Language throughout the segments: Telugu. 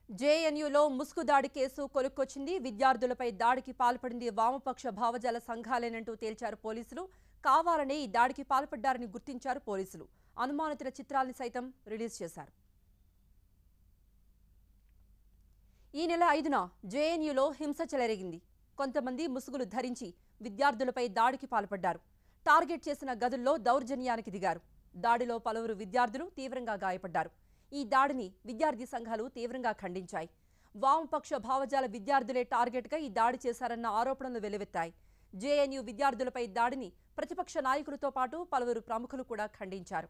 జేఎన్యూలో ముసుగు దాడి కేసు కొలుక్కొచ్చింది విద్యార్థులపై దాడికి పాల్పడింది వామపక్ష భావజాల సంఘాలేనంటూ తేల్చారు పోలీసులు కావాలనే ఈ దాడికి పాల్పడ్డారని గుర్తించారు పోలీసులు అనుమానితుల చిత్రాల్ని సైతం రిలీజ్ చేశారు ఈ నెల ఐదున జేఎన్యూలో హింస చెలరేగింది కొంతమంది ముసుగులు ధరించి విద్యార్థులపై దాడికి పాల్పడ్డారు టార్గెట్ చేసిన గదుల్లో దౌర్జన్యానికి దిగారు దాడిలో పలువురు విద్యార్థులు తీవ్రంగా గాయపడ్డారు ఈ దాడిని విద్యార్థి సంఘాలు తీవ్రంగా ఖండించాయి వామపక్ష భావజాల విద్యార్థులే టార్గెట్గా ఈ దాడి చేశారన్న ఆరోపణలు వెల్లువెత్తాయి జేఎన్యూ విద్యార్థులపై దాడిని ప్రతిపక్ష నాయకులతో పాటు పలువురు ప్రముఖులు కూడా ఖండించారు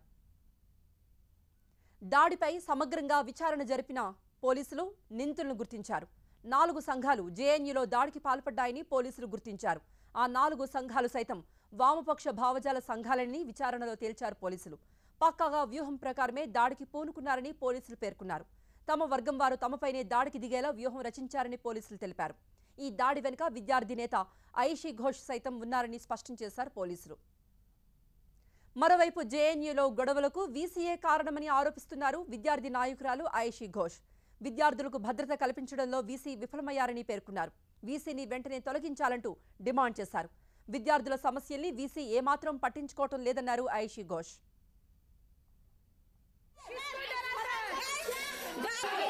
దాడిపై సమగ్రంగా విచారణ జరిపిన పోలీసులు నిందితులను గుర్తించారు నాలుగు సంఘాలు జేఎన్యూలో దాడికి పాల్పడ్డాయని పోలీసులు గుర్తించారు ఆ నాలుగు సంఘాలు సైతం వామపక్ష భావజాల సంఘాలని విచారణలో తేల్చారు పోలీసులు పక్కాగా వ్యూహం ప్రకారమే దాడికి పూనుకున్నారని పోలీసులు పేర్కొన్నారు తమ వర్గం వారు తమపైనే దాడికి దిగేలా వ్యూహం రచించారని పోలీసులు తెలిపారు ఈ దాడి వెనుక విద్యార్థి నేత ఐషీ ఘోష్ సైతం ఉన్నారని స్పష్టం చేశారు పోలీసులు మరోవైపు జేఎన్యూలో గొడవలకు వీసీఏ కారణమని ఆరోపిస్తున్నారు విద్యార్థి నాయకురాలు ఐషీ ఘోష్ విద్యార్థులకు భద్రత కల్పించడంలో వీసీ విఫలమయ్యారని పేర్కొన్నారు వీసీని వెంటనే తొలగించాలంటూ డిమాండ్ చేశారు విద్యార్థుల సమస్యల్ని వీసీ ఏమాత్రం పట్టించుకోవటం లేదన్నారు ఐషీ ఘోష్ Go!